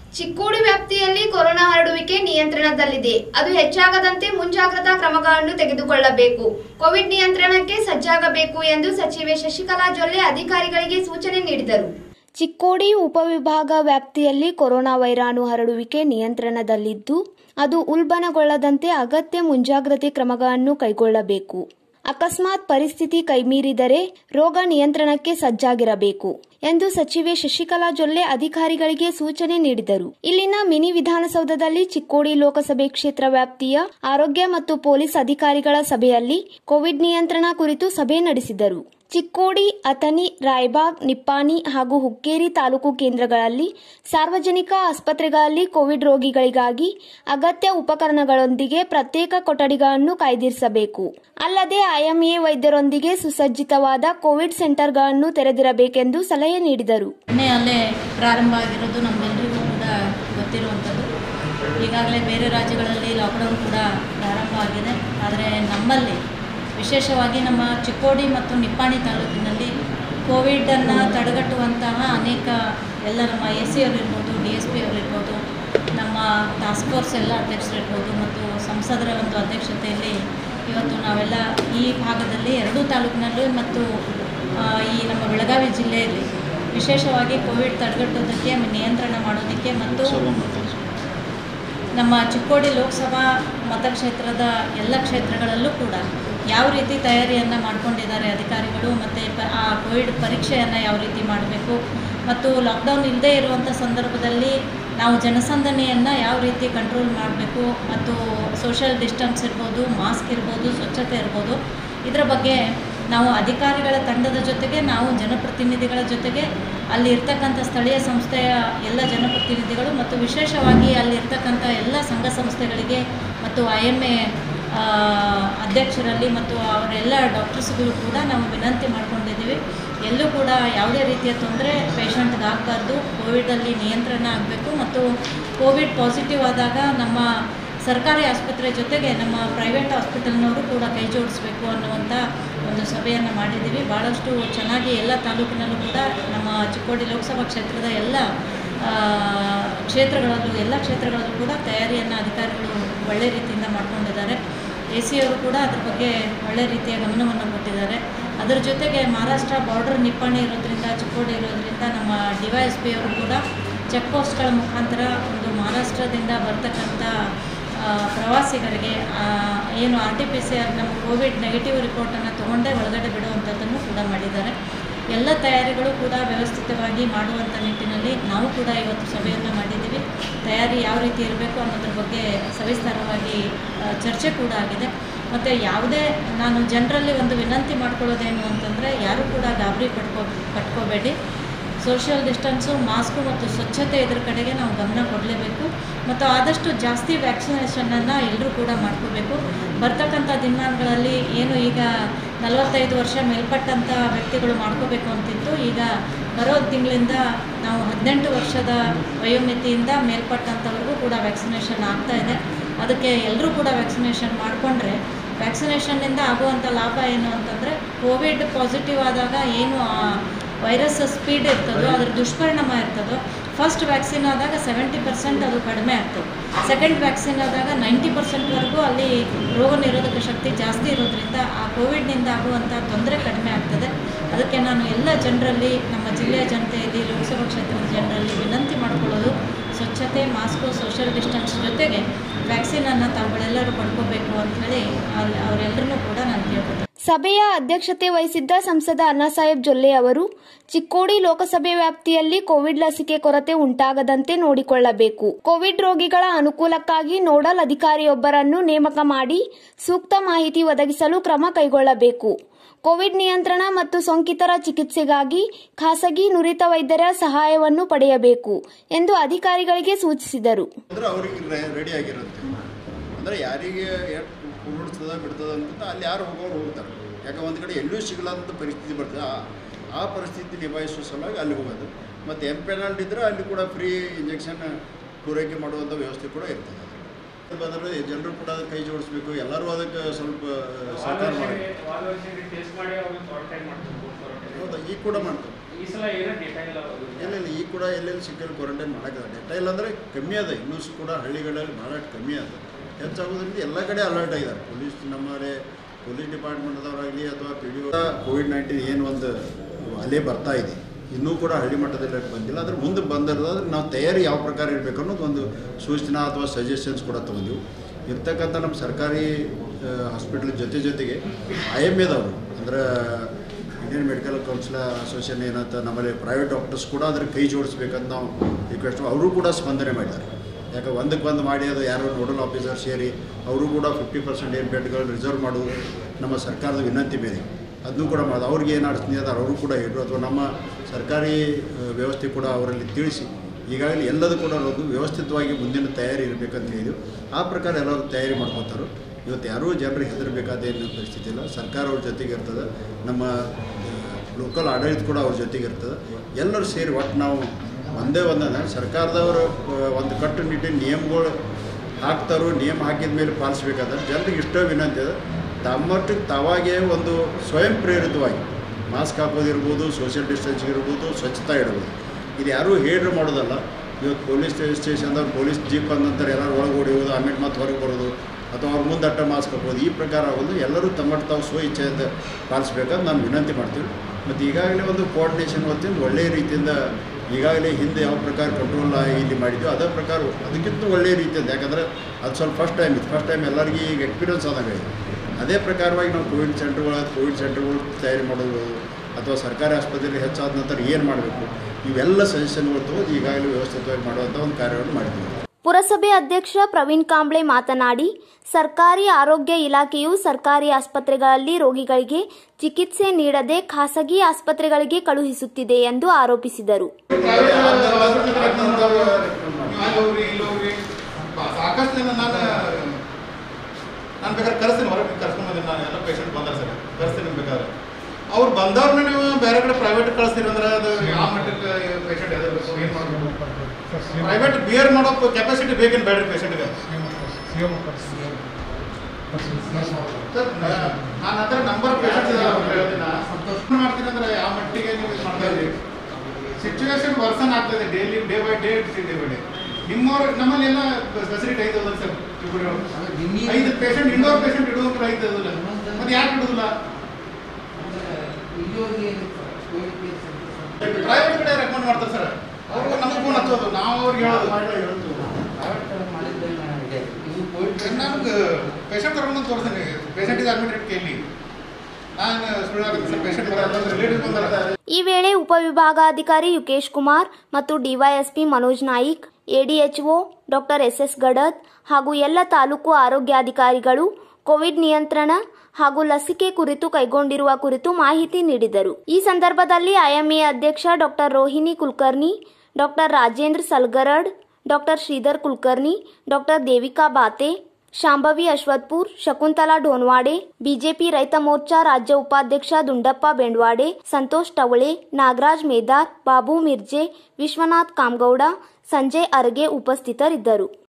ಚಿಕ್ಕೋಡಿ ವ್ಯಾಪ್ತಿಯಲ್ಲಿ ಕೊರೋನಾ ಹರಡುವಿಕೆ ನಿಯಂತ್ರಣದಲ್ಲಿದೆ ಅದು ಹೆಚ್ಚಾಗದಂತೆ ಮುಂಜಾಗ್ರತಾ ಕ್ರಮಗಳನ್ನು ತೆಗೆದುಕೊಳ್ಳಬೇಕು ಕೋವಿಡ್ ನಿಯಂತ್ರಣಕ್ಕೆ ಸಜ್ಜಾಗಬೇಕು ಎಂದು ಸಚಿವೆ ಶಶಿಕಲಾ ಜೊಲ್ಲೆ ಅಧಿಕಾರಿಗಳಿಗೆ ಸೂಚನೆ ನೀಡಿದರು ಚಿಕ್ಕೋಡಿ ಉಪವಿಭಾಗ ವ್ಯಾಪ್ತಿಯಲ್ಲಿ ಕೊರೋನಾ ವೈರಾಣು ಹರಡುವಿಕೆ ನಿಯಂತ್ರಣದಲ್ಲಿದ್ದು ಅದು ಉಲ್ಬಣಗೊಳ್ಳದಂತೆ ಅಗತ್ಯ ಮುಂಜಾಗ್ರತೆ ಕ್ರಮಗಳನ್ನು ಕೈಗೊಳ್ಳಬೇಕು ಅಕಸ್ಮಾತ್ ಪರಿಸ್ಥಿತಿ ಕೈಮೀರಿದರೆ ರೋಗ ನಿಯಂತ್ರಣಕ್ಕೆ ಸಜ್ಜಾಗಿರಬೇಕು ಎಂದು ಸಚಿವೆ ಶಶಿಕಲಾ ಜೊಲ್ಲೆ ಅಧಿಕಾರಿಗಳಿಗೆ ಸೂಚನೆ ನೀಡಿದರು ಇಲ್ಲಿನ ಮಿನಿ ವಿಧಾನಸೌಧದಲ್ಲಿ ಚಿಕ್ಕೋಡಿ ಲೋಕಸಭೆ ಕ್ಷೇತ್ರ ವ್ಯಾಪ್ತಿಯ ಆರೋಗ್ಯ ಮತ್ತು ಪೊಲೀಸ್ ಅಧಿಕಾರಿಗಳ ಸಭೆಯಲ್ಲಿ ಕೋವಿಡ್ ನಿಯಂತ್ರಣ ಕುರಿತು ಸಭೆ ನಡೆಸಿದರು ಚಿಕ್ಕೋಡಿ ಅಥಣಿ ರಾಯಬಾಗ್ ನಿಪ್ಪಾಣಿ ಹಾಗೂ ಹುಕ್ಕೇರಿ ತಾಲೂಕು ಕೇಂದ್ರಗಳಲ್ಲಿ ಸಾರ್ವಜನಿಕ ಆಸ್ಪತ್ರೆಗಳಲ್ಲಿ ಕೋವಿಡ್ ರೋಗಿಗಳಿಗಾಗಿ ಅಗತ್ಯ ಉಪಕರಣಗಳೊಂದಿಗೆ ಪ್ರತ್ಯೇಕ ಕೊಠಡಿಗಳನ್ನು ಕಾಯ್ದಿರಿಸಬೇಕು ಅಲ್ಲದೆ ಐಎಂಎ ವೈದ್ಯರೊಂದಿಗೆ ಸುಸಜ್ಜಿತವಾದ ಕೋವಿಡ್ ಸೆಂಟರ್ಗಳನ್ನು ತೆರೆದಿರಬೇಕೆಂದು ಸಲಹೆ ನೀಡಿದರು ನಿನ್ನೆ ಅಲ್ಲೇ ಪ್ರಾರಂಭ ಆಗಿರೋದು ನಮ್ಮೆಲ್ಲರಿಗೂ ಕೂಡ ಗೊತ್ತಿರುವಂಥದ್ದು ಈಗಾಗಲೇ ಬೇರೆ ರಾಜ್ಯಗಳಲ್ಲಿ ಲಾಕ್ಡೌನ್ ಕೂಡ ಪ್ರಾರಂಭ ಆಗಿದೆ ಆದರೆ ನಮ್ಮಲ್ಲಿ ವಿಶೇಷವಾಗಿ ನಮ್ಮ ಚಿಕ್ಕೋಡಿ ಮತ್ತು ನಿಪ್ಪಾಣಿ ತಾಲೂಕಿನಲ್ಲಿ ಕೋವಿಡನ್ನು ತಡೆಗಟ್ಟುವಂತಹ ಅನೇಕ ಎಲ್ಲ ನಮ್ಮ ಎ ಸಿ ಅವರಿರ್ಬೋದು ಡಿ ಎಸ್ ಪಿ ಅವರಿರ್ಬೋದು ನಮ್ಮ ಟಾಸ್ಕ್ ಫೋರ್ಸ್ ಎಲ್ಲ ಅಧ್ಯಕ್ಷರಿರ್ಬೋದು ಮತ್ತು ಸಂಸದರ ಒಂದು ಅಧ್ಯಕ್ಷತೆಯಲ್ಲಿ ಇವತ್ತು ನಾವೆಲ್ಲ ಈ ಭಾಗದಲ್ಲಿ ಎರಡೂ ತಾಲೂಕಿನಲ್ಲೂ ಮತ್ತು ಆ, ಈ ನಮ್ಮ ಬೆಳಗಾವಿ ಜಿಲ್ಲೆಯಲ್ಲಿ ವಿಶೇಷವಾಗಿ ಕೋವಿಡ್ ತಡೆಗಟ್ಟೋದಕ್ಕೆ ನಿಯಂತ್ರಣ ಮಾಡೋದಕ್ಕೆ ಮತ್ತು ನಮ್ಮ ಚಿಕ್ಕೋಡಿ ಲೋಕಸಭಾ ಮತಕ್ಷೇತ್ರದ ಎಲ್ಲ ಕ್ಷೇತ್ರಗಳಲ್ಲೂ ಕೂಡ ಯಾವ ರೀತಿ ತಯಾರಿಯನ್ನು ಮಾಡ್ಕೊಂಡಿದ್ದಾರೆ ಅಧಿಕಾರಿಗಳು ಮತ್ತು ಪ ಆ ಕೋವಿಡ್ ಪರೀಕ್ಷೆಯನ್ನು ಯಾವ ರೀತಿ ಮಾಡಬೇಕು ಮತ್ತು ಲಾಕ್ಡೌನ್ ಇಲ್ಲದೇ ಇರುವಂಥ ಸಂದರ್ಭದಲ್ಲಿ ನಾವು ಜನಸಂದಣಿಯನ್ನು ಯಾವ ರೀತಿ ಕಂಟ್ರೋಲ್ ಮಾಡಬೇಕು ಮತ್ತು ಸೋಷಿಯಲ್ ಡಿಸ್ಟೆನ್ಸ್ ಇರ್ಬೋದು ಮಾಸ್ಕ್ ಇರ್ಬೋದು ಸ್ವಚ್ಛತೆ ಇರ್ಬೋದು ಇದರ ಬಗ್ಗೆ ನಾವು ಅಧಿಕಾರಿಗಳ ತಂಡದ ಜೊತೆಗೆ ನಾವು ಜನಪ್ರತಿನಿಧಿಗಳ ಜೊತೆಗೆ ಅಲ್ಲಿ ಇರ್ತಕ್ಕಂಥ ಸ್ಥಳೀಯ ಸಂಸ್ಥೆಯ ಎಲ್ಲ ಜನಪ್ರತಿನಿಧಿಗಳು ಮತ್ತು ವಿಶೇಷವಾಗಿ ಅಲ್ಲಿ ಇರ್ತಕ್ಕಂಥ ಎಲ್ಲ ಸಂಘ ಸಂಸ್ಥೆಗಳಿಗೆ ಮತ್ತು ಐ ಎಮ್ ಎ ಅಧ್ಯಕ್ಷರಲ್ಲಿ ಮತ್ತು ಅವರೆಲ್ಲ ಡಾಕ್ಟರ್ಸ್ಗಳು ಕೂಡ ನಾವು ವಿನಂತಿ ಮಾಡ್ಕೊಂಡಿದ್ದೀವಿ ಎಲ್ಲೂ ಕೂಡ ಯಾವುದೇ ರೀತಿಯ ತೊಂದರೆ ಪೇಷಂಟ್ಗೆ ಆಗಬಾರ್ದು ಕೋವಿಡಲ್ಲಿ ನಿಯಂತ್ರಣ ಆಗಬೇಕು ಮತ್ತು ಕೋವಿಡ್ ಪಾಸಿಟಿವ್ ಆದಾಗ ನಮ್ಮ ಸರ್ಕಾರಿ ಆಸ್ಪತ್ರೆ ಜೊತೆಗೆ ನಮ್ಮ ಪ್ರೈವೇಟ್ ಹಾಸ್ಪಿಟಲ್ನವರು ಕೂಡ ಕೈ ಜೋಡಿಸ್ಬೇಕು ಅನ್ನುವಂಥ ಒಂದು ಸಭೆಯನ್ನು ಮಾಡಿದ್ದೀವಿ ಭಾಳಷ್ಟು ಚೆನ್ನಾಗಿ ಎಲ್ಲ ತಾಲೂಕಿನಲ್ಲೂ ಕೂಡ ನಮ್ಮ ಚಿಕ್ಕೋಡಿ ಲೋಕಸಭಾ ಕ್ಷೇತ್ರದ ಎಲ್ಲ ಆ, ಕ್ಷೇತ್ರಗಳಲ್ಲೂ ಎಲ್ಲ ಕ್ಷೇತ್ರಗಳಲ್ಲೂ ಕೂಡ ತಯಾರಿಯನ್ನು ಅಧಿಕಾರಿಗಳು ಒಳ್ಳೆ ರೀತಿಯಿಂದ ಮಾಡ್ಕೊಂಡಿದ್ದಾರೆ ಎ ಸಿ ಅವರು ಕೂಡ ಅದ್ರ ಬಗ್ಗೆ ಒಳ್ಳೆ ರೀತಿಯ ಗಮನವನ್ನು ಕೊಟ್ಟಿದ್ದಾರೆ ಅದರ ಜೊತೆಗೆ ಮಹಾರಾಷ್ಟ್ರ ಬಾರ್ಡರ್ ನಿಪ್ಪಾಣಿ ಇರೋದ್ರಿಂದ ಚಿಕ್ಕೋಡಿ ಇರೋದ್ರಿಂದ ನಮ್ಮ ಡಿ ವೈ ಎಸ್ ಪಿ ಅವರು ಕೂಡ ಚೆಕ್ ಪೋಸ್ಟ್ಗಳ ಮುಖಾಂತರ ಒಂದು ಮಹಾರಾಷ್ಟ್ರದಿಂದ ಬರ್ತಕ್ಕಂಥ ಆ, ಪ್ರವಾಸಿಗರಿಗೆ ಆ, ಏನು R T P C R ನಮ್ಮ ಕೋವಿಡ್ ನೆಗೆಟಿವ್ ರಿಪೋರ್ಟನ್ನು ತೊಗೊಂಡೇ ಒಳಗಡೆ ಬಿಡುವಂಥದ್ದನ್ನು ಕೂಡ ಮಾಡಿದ್ದಾರೆ ಎಲ್ಲ ತಯಾರಿಗಳು ಕೂಡ ವ್ಯವಸ್ಥಿತವಾಗಿ ಮಾಡುವಂಥ ನಿಟ್ಟಿನಲ್ಲಿ ನಾವು ಕೂಡ ಇವತ್ತು ಸಭೆಯನ್ನು ಮಾಡಿದ್ದೀವಿ ತಯಾರಿ ಯಾವ ರೀತಿ ಇರಬೇಕು ಅನ್ನೋದ್ರ ಬಗ್ಗೆ ಸವಿಸ್ತಾರವಾಗಿ ಆ, ಚರ್ಚೆ ಕೂಡ ಆಗಿದೆ ಮತ್ತು ಯಾವುದೇ ನಾನು ಜನರಲ್ಲಿ ಒಂದು ವಿನಂತಿ ಮಾಡ್ಕೊಳ್ಳೋದೇನು ಅಂತಂದರೆ ಯಾರೂ ಕೂಡ ಗಾಬರಿ ಪಡ್ಕೋ ಪಟ್ಕೋಬೇಡಿ ಸೋಷಿಯಲ್ ಡಿಸ್ಟೆನ್ಸು ಮಾಸ್ಕು ಮತ್ತು ಸ್ವಚ್ಛತೆ ಇದ್ರ ಕಡೆಗೆ ನಾವು ಗಮನ ಕೊಡಲೇಬೇಕು ಮತ್ತು ಆದಷ್ಟು ಜಾಸ್ತಿ ವ್ಯಾಕ್ಸಿನೇಷನನ್ನು ಎಲ್ಲರೂ ಕೂಡ ಮಾಡ್ಕೋಬೇಕು ಬರ್ತಕ್ಕಂಥ ದಿನಮಾನಗಳಲ್ಲಿ ಏನು ಈಗ ನಲವತ್ತೈದು ವರ್ಷ ಮೇಲ್ಪಟ್ಟಂಥ ವ್ಯಕ್ತಿಗಳು ಮಾಡ್ಕೋಬೇಕು ಅಂತಿತ್ತು ಈಗ ಬರೋ ತಿಂಗಳಿಂದ ನಾವು ಹದಿನೆಂಟು ವರ್ಷದ ವಯೋಮಿತಿಯಿಂದ ಮೇಲ್ಪಟ್ಟಂಥವ್ರಿಗೂ ಕೂಡ ವ್ಯಾಕ್ಸಿನೇಷನ್ ಆಗ್ತಾ ಇದೆ ಅದಕ್ಕೆ ಎಲ್ಲರೂ ಕೂಡ ವ್ಯಾಕ್ಸಿನೇಷನ್ ಮಾಡಿಕೊಂಡ್ರೆ ವ್ಯಾಕ್ಸಿನೇಷನ್ನಿಂದ ಆಗುವಂಥ ಲಾಭ ಏನು ಅಂತಂದರೆ ಕೋವಿಡ್ ಪಾಸಿಟಿವ್ ಆದಾಗ ಏನು ಆ ವೈರಸ್ ಸ್ಪೀಡ್ ಇರ್ತದೋ ಅದ್ರ ದುಷ್ಪರಿಣಾಮ ಇರ್ತದೋ ಫಸ್ಟ್ ವ್ಯಾಕ್ಸಿನ್ ಆದಾಗ ಸೆವೆಂಟಿ ಪರ್ಸೆಂಟ್ ಅದು ಕಡಿಮೆ ಆಗ್ತದೆ ಸೆಕೆಂಡ್ ವ್ಯಾಕ್ಸಿನ್ ಆದಾಗ ನೈಂಟಿ ಪರ್ಸೆಂಟ್ವರೆಗೂ ಅಲ್ಲಿ ರೋಗ ನಿರೋಧಕ ಶಕ್ತಿ ಜಾಸ್ತಿ ಇರೋದ್ರಿಂದ ಆ ಕೋವಿಡ್ನಿಂದ ಆಗುವಂಥ ತೊಂದರೆ ಕಡಿಮೆ ಆಗ್ತದೆ ಅದಕ್ಕೆ ನಾನು ಎಲ್ಲ ಜನರಲ್ಲಿ ನಮ್ಮ ಜಿಲ್ಲೆಯ ಜನತೆಯಲ್ಲಿ ಲೋಕಸಭಾ ಕ್ಷೇತ್ರದ ಜನರಲ್ಲಿ ವಿನಂತಿ ಮಾಡ್ಕೊಳ್ಳೋದು ಸ್ವಚ್ಛತೆ ಮಾಸ್ಕು ಸೋಷಿಯಲ್ ಡಿಸ್ಟೆನ್ಸ್ ಜೊತೆಗೆ ವ್ಯಾಕ್ಸಿನನ್ನು ತಾವುಗಳೆಲ್ಲರೂ ಪಡ್ಕೋಬೇಕು ಅಂಥೇಳಿ ಅಲ್ಲಿ ಅವರೆಲ್ಲರನ್ನೂ ಕೂಡ ನಾನು ಕೇಳ್ಕೊತೀನಿ ಸಭೆಯ ಅಧ್ಯಕ್ಷತೆ ವಹಿಸಿದ್ದ ಸಂಸದ ಅಣ್ಣಾಸಾಹೇಬ್ ಜೊಲ್ಲೆ ಅವರು ಚಿಕ್ಕೋಡಿ ಲೋಕಸಭೆ ವ್ಯಾಪ್ತಿಯಲ್ಲಿ ಕೋವಿಡ್ ಲಸಿಕೆ ಕೊರತೆ ಉಂಟಾಗದಂತೆ ನೋಡಿಕೊಳ್ಳಬೇಕು ಕೋವಿಡ್ ರೋಗಿಗಳ ಅನುಕೂಲಕ್ಕಾಗಿ ನೋಡಲ್ ಅಧಿಕಾರಿಯೊಬ್ಬರನ್ನು ನೇಮಕ ಮಾಡಿ ಸೂಕ್ತ ಮಾಹಿತಿ ಒದಗಿಸಲು ಕ್ರಮ ಕೈಗೊಳ್ಳಬೇಕು ಕೋವಿಡ್ ನಿಯಂತ್ರಣ ಮತ್ತು ಸೋಂಕಿತರ ಚಿಕಿತ್ಸೆಗಾಗಿ ಖಾಸಗಿ ನುರಿತ ವೈದ್ಯರ ಸಹಾಯವನ್ನು ಪಡೆಯಬೇಕು ಎಂದು ಅಧಿಕಾರಿಗಳಿಗೆ ಸೂಚಿಸಿದರು ಅಂದ್ರೆ ಅವ್ರಿಗೆ ರೆಡಿ ಆಗಿರುತ್ತೆ ಅಂದರೆ ಯಾರಿಗೆ ಎಷ್ಟು ಕುರುಡ್ತದ ಬಿಡ್ತದ ಅಂತ ಅಲ್ಲಿ ಯಾರು ಹೋಗೋರು ಹೋಗ್ತಾರೆ ಯಾಕೆ ಒಂದು ಕಡೆ ಎಲ್ಲೂ ಸಿಗಲಾರ್ದಂಥ ಪರಿಸ್ಥಿತಿ ಬರ್ತದೆ ಆ ಆ ಪರಿಸ್ಥಿತಿ ನಿಭಾಯಿಸುವ ಸಲುವಾಗಿ ಅಲ್ಲಿ ಹೋಗೋದು ಮತ್ತು ಎಂಪೆನಲ್ಡ್ ಇದ್ದರೆ ಅಲ್ಲಿ ಕೂಡ ಫ್ರೀ ಇಂಜೆಕ್ಷನ್ ಪೂರೈಕೆ ಮಾಡುವಂಥ ವ್ಯವಸ್ಥೆ ಕೂಡ ಇರ್ತದೆ ಬಂದರೆ ಜನರು ಕೂಡ ಅದಕ್ಕೆ ಕೈ ಜೋಡಿಸ್ಬೇಕು ಎಲ್ಲರೂ ಅದಕ್ಕೆ ಸ್ವಲ್ಪ ಸಹಕಾರ ಮಾಡಬೇಕು ಹೌದಾ ಈಗ ಕೂಡ ಮಾಡ್ತಾರೆ ಈ ಸಲ ಏನೋ ಡೇಟಾ ಇಲ್ಲ ಎಲ್ಲೆಲ್ಲಿ ಈಗ ಕೂಡ ಎಲ್ಲೆಲ್ಲಿ ಸಿಕ್ಕಲ್ಲಿ ಕ್ವಾರಂಟೈನ್ ಮಾಡೋಕ್ಕಿಲ್ಲ ಡೇಟಾ ಇಲ್ಲ ಅಂದರೆ ಕಮ್ಮಿ ಅದ ಇನ್ನೂ ಸಹ ಕೂಡ ಹಳ್ಳಿಗಳಲ್ಲಿ ಭಾಳಷ್ಟು ಕಮ್ಮಿ ಅದ ಹೆಚ್ಚಾಗೋದ್ರಿಂದ ಎಲ್ಲ ಕಡೆ ಅಲರ್ಟ್ ಆಗಿದ್ದಾರೆ ಪೊಲೀಸ್ ನಮ್ಮಲ್ಲಿ ಪೊಲೀಸ್ ಡಿಪಾರ್ಟ್ಮೆಂಟ್ದವರಾಗಲಿ ಅಥವಾ ಪಿ ಡಿ ಕೋವಿಡ್ ನೈನ್ಟೀನ್ ಏನು ಒಂದು ಅಲೆ ಬರ್ತಾ ಇದೆ ಇನ್ನೂ ಕೂಡ ಹಳ್ಳಿ ಮಟ್ಟದಲ್ಲಿ ಬಂದಿಲ್ಲ ಅದ್ರ ಮುಂದೆ ಬಂದಿರೋದಾದ್ರೆ ನಾವು ತಯಾರಿ ಯಾವ ಪ್ರಕಾರ ಇರಬೇಕು ಅನ್ನೋದು ಒಂದು ಸೂಚನಾ ಅಥವಾ ಸಜೆಷನ್ಸ್ ಕೂಡ ತೊಗೊಂಡಿವು ಇರ್ತಕ್ಕಂಥ ನಮ್ಮ ಸರ್ಕಾರಿ ಹಾಸ್ಪಿಟ್ಲ್ ಜೊತೆ ಜೊತೆಗೆ ಐ ಎಮ್ ಎದವರು ಅಂದ್ರೆ ಇಂಡಿಯನ್ ಮೆಡಿಕಲ್ ಕೌನ್ಸಿಲ್ ಅಸೋಸಿಯೇಷನ್ ಏನಂತ ನಮ್ಮಲ್ಲಿ ಪ್ರೈವೇಟ್ ಡಾಕ್ಟರ್ಸ್ ಕೂಡ ಅದ್ರ ಕೈ ಜೋಡಿಸ್ಬೇಕಂತ ನಾವು ರಿಕ್ವೆಸ್ಟ್ ಅವರು ಕೂಡ ಸ್ಪಂದನೆ ಮಾಡಿದ್ದಾರೆ ಯಾಕೆ ಒಂದಕ್ಕೆ ಒಂದು ಮಾಡಿ ಅದು ಯಾರೋ ನೋಡಲ್ ಆಫೀಸರ್ ಸೇರಿ ಅವರು ಕೂಡ ಫಿಫ್ಟಿ ಪರ್ಸೆಂಟ್ ಏನು ಬೆಡ್ಗಳು ರಿಸರ್ವ್ ಮಾಡೋದು ನಮ್ಮ ಸರ್ಕಾರದ ವಿನಂತಿ ಮೇರೆಗೆ ಅದನ್ನು ಕೂಡ ಮಾಡೋದು ಅವ್ರಿಗೆ ಏನು ಅಡಚಣೆ ಅದ ಅವರು ಕೂಡ ಹೇಳಿದ್ರು ಅಥವಾ ನಮ್ಮ ಸರ್ಕಾರಿ ಆ, ವ್ಯವಸ್ಥೆ ಕೂಡ ಅವರಲ್ಲಿ ತಿಳಿಸಿ ಈಗಾಗಲೇ ಎಲ್ಲದೂ ಕೂಡ ಒಂದು ವ್ಯವಸ್ಥಿತವಾಗಿ ಮುಂದಿನ ತಯಾರಿ ಇರಬೇಕಂತ ಹೇಳಿದ್ರು ಆ ಪ್ರಕಾರ ಎಲ್ಲರೂ ತಯಾರಿ ಮಾಡ್ಕೊತಾರೆ ಇವತ್ತು ಯಾರೂ ಜನರಿಗೆ ಹೆದರಬೇಕಾದ ಏನು ಪರಿಸ್ಥಿತಿ ಇಲ್ಲ ಸರ್ಕಾರ ಅವ್ರ ಜೊತೆಗೆ ಇರ್ತದೆ ನಮ್ಮ ಲೋಕಲ್ ಆಡಳಿತ ಕೂಡ ಅವ್ರ ಜೊತೆಗೆ ಇರ್ತದೆ ಎಲ್ಲರೂ ಸೇರಿ ಒಟ್ಟು ನಾವು ಒಂದೇ ಒಂದಲ್ಲ ಸರ್ಕಾರದವರು ಆ, ಒಂದು ಕಟ್ಟುನಿಟ್ಟಿನ ನಿಯಮಗಳು ಹಾಕ್ತಾರೋ ನಿಯಮ ಹಾಕಿದ ಮೇಲೆ ಪಾಲಿಸ್ಬೇಕಾದ್ರೆ ಜನರಿಗೆ ಇಷ್ಟೋ ವಿನಂತಿ ಇದೆ ತಮ್ಮಟ್ಟಿಗೆ ತಾವಾಗೇ ಒಂದು ಸ್ವಯಂ ಪ್ರೇರಿತವಾಗಿ ಮಾಸ್ಕ್ ಹಾಕೋದಿರ್ಬೋದು ಸೋಷಿಯಲ್ ಡಿಸ್ಟೆನ್ಸಿಂಗ್ ಇರ್ಬೋದು ಸ್ವಚ್ಛತಾ ಇಡ್ಬೋದು ಇದು ಯಾರೂ ಹೇಳ್ರೆ ಮಾಡೋದಲ್ಲ ಇವತ್ತು ಪೊಲೀಸ್ ಸ್ಟೇಷನ್ದಾಗ ಪೊಲೀಸ್ ಜೀಪ್ ಅಂದಂತರ ಎಲ್ಲರೂ ಒಳಗೆ ಓಡಿ ಹೋಗೋದು ಆಮೇಲೆ ಮತ್ತೆ ಹೊರಗೆ ಬರೋದು ಅಥವಾ ಅವ್ರ ಮುಂದೆ ಅಟ್ಟ ಮಾಸ್ಕ್ ಹಾಕೋದು ಈ ಪ್ರಕಾರ ಆಗೋದು ಎಲ್ಲರೂ ತಮ್ಮಟ್ಟು ತಾವು ಸ್ವ ಇಚ್ಛೆಯಿಂದ ಪಾಲಿಸ್ಬೇಕಂತ ನಾನು ವಿನಂತಿ ಮಾಡ್ತೀವಿ ಮತ್ತು ಈಗಾಗಲೇ ಒಂದು ಕೋಆರ್ಡಿನೇಷನ್ ಹೊತ್ತಿಂದ ಒಳ್ಳೆಯ ರೀತಿಯಿಂದ ಈಗಾಗಲೇ ಹಿಂದೆ ಯಾವ ಪ್ರಕಾರ ಕಂಟ್ರೋಲ್ ಇಲ್ಲಿ ಮಾಡಿದ್ವಿ ಅದೇ ಪ್ರಕಾರ ಅದಕ್ಕಿಂತ ಒಳ್ಳೆಯ ರೀತಿಯಿಂದ ಯಾಕಂದರೆ ಅದು ಸ್ವಲ್ಪ ಫಸ್ಟ್ ಟೈಮ್ ಇತ್ತು ಫಸ್ಟ್ ಟೈಮ್ ಎಲ್ಲರಿಗೂ ಈಗ ಎಕ್ಸ್ಪೀರಿಯನ್ಸ್ ಆದಂಗೆ ಇದೆ ಅದೇ ಪ್ರಕಾರವಾಗಿ ನಾವು ಕೋವಿಡ್ ಸೆಂಟರ್ಗಳ ಕೋವಿಡ್ ಸೆಂಟರ್ಗಳು ತಯಾರಿ ಮಾಡೋದು ಅಥವಾ ಸರ್ಕಾರಿ ಆಸ್ಪತ್ರೆಯಲ್ಲಿ ಹೆಚ್ಚಾದ ನಂತರ ಏನು ಮಾಡಬೇಕು ಇವೆಲ್ಲ ಸಜೆಷನ್ಗಳು ತಗೊಂಡು ಈಗಾಗಲೇ ವ್ಯವಸ್ಥಿತವಾಗಿ ಮಾಡುವಂಥ ಒಂದು ಕಾರ್ಯವನ್ನು ಮಾಡಿದ್ದೀವಿ ಪುರಸಭೆ ಅಧ್ಯಕ್ಷ ಪ್ರವೀಣ್ ಕಾಂಬ್ಳೆ ಮಾತನಾಡಿ ಸರ್ಕಾರಿ ಆರೋಗ್ಯ ಇಲಾಖೆಯು ಸರ್ಕಾರಿ ಆಸ್ಪತ್ರೆಗಳಲ್ಲಿ ರೋಗಿಗಳಿಗೆ ಚಿಕಿತ್ಸೆ ನೀಡದೆ ಖಾಸಗಿ ಆಸ್ಪತ್ರೆಗಳಿಗೆ ಕಳುಹಿಸುತ್ತಿದೆ ಎಂದು ಆರೋಪಿಸಿದರು ಹೋಗ್ರಿ ಇಲ್ಲಿ ಹೋಗ್ರಿ ಬಾ- ಸಾಕಷ್ಟು ಜನ ನಾನು ನಾನು ಬೇಕಾದ್ರೆ ಕರೆಸ್ತೀನಿ ಹೊರಗೆ ಕರ್ಸ್ಕೊಂಡು ಬಂದಿನಿ ನಾನು ಎಲ್ಲ ಪೇಷಂಟ್ ಬಂದಾರ ಸರ್ ಕರೆಸ್ತೀನಿ ಬೇಕಾದ್ರೆ ಅವ್ರು ಬಂದವ್ರನ್ನ ನೀವು ಬೇರೆ ಕಡೆ ಪ್ರೈವೇಟ್ ಕಳಿಸ್ತೀರಿ ಅಂದ್ರೆ ಅದು ಯಾವ ಮಟ್ಟಕ್ಕೆ ಪೇಷಂಟ್ ಎದರ್ಬೇಕು ಏನು ಮಾಡಬೇಕು ಪ್ರೈವೇಟ್ ಬಿಯರ್ ಮಾಡೋ ಕೆಪಾಸಿಟಿ ಬೇಕೇನು ಬೇಡ್ರಿ ಪೇಷಂಟ್ಗೆ ಸರ್ ನಾನು ಹತ್ರ ನಂಬರ್ ಪೇಷಂಟ್ ಸಂತೋಷ ಮಾಡ್ತೀನಿ ಅಂದ್ರೆ ಯಾವ ಮಟ್ಟಿಗೆ ನೀವು ಇದು ಮಾಡ್ತಾ ಇದ್ದೀರಿ ಸಿಚುವೇಶನ್ ವರ್ಸನ್ ಆಗ್ತದೆ daily day by day day by day ನಿಮ್ಮವ್ರ ನಮ್ಮಲ್ಲಿ ಎಲ್ಲ ಫೆಸಿಲಿಟಿ ಐತದ ಸರ್ ಐದು ಪೇಷಂಟ್ ಇಂಡೋರ್ ಪೇಷಂಟ್ ಇಡುವಂತ ಐತದಲ್ಲ ಮತ್ತೆ ಯಾಕೆ ಇಡುದಿಲ್ಲ ಪ್ರೈವೇಟ್ ಕಡೆ ರೆಕಮೆಂಡ್ ಮಾಡ್ತಾರೆ ಸರ್ ಅವರು ನಮಗೆ ಫೋನ್ ಹಚ್ಚೋದು ನಾವು ಅವ್ರಿಗೆ ಹೇಳೋದು ನಮ್ಗೆ ಪೇಷಂಟ್ ಕರ್ಕೊಂಡು ತೋರಿಸ್ತೀನಿ ಪೇಷಂಟ್ ಇದೆ ಅಡ್ಮಿಟ್ ಕೇಳಿ ನಾನು ಸುಳ್ಳು ಸರ್ ಪೇಷಂಟ್ ಬರಲ್ಲ ರಿಲೇಟಿವ್ ಬಂದಾರ ಈ ವೇಳೆ ಉಪವಿಭಾಗಾಧಿಕಾರಿ ಯುಕೇಶ್ ಕುಮಾರ್ ಮತ್ತು DYSP Manoj Naik ADHO doctor SS Gadad ಹಾಗೂ ಎಲ್ಲ ತಾಲೂಕು ಆರೋಗ್ಯಾಧಿಕಾರಿಗಳು ಕೋವಿಡ್ ನಿಯಂತ್ರಣ ಹಾಗೂ ಲಸಿಕೆ ಕುರಿತು ಕೈಗೊಂಡಿರುವ ಕುರಿತು ಮಾಹಿತಿ ನೀಡಿದರು ಈ ಸಂದರ್ಭದಲ್ಲಿ ಐಎಂಎ ಅಧ್ಯಕ್ಷ doctor Rohini Kulkarni doctor Rajendra Salgarad doctor Shridhar Kulkarni doctor Devika Bathe Shambhavi Ashwathpur Shakuntala Dhonwade BJP ರೈತ ಮೋರ್ಚಾ ರಾಜ್ಯ ಉಪಾಧ್ಯಕ್ಷ ದುಂಡಪ್ಪ ಬೆಂಡ್ವಾಡೆ ಸಂತೋಷ್ ಟವಳೆ ನಾಗರಾಜ್ ಮೇದಾರ್ ಬಾಬು ಮಿರ್ಜೆ ವಿಶ್ವನಾಥ್ ಕಾಮಗೌಡ ಸಂಜಯ್ ಅರಗೆ ಉಪಸ್ಥಿತರಿದ್ದರು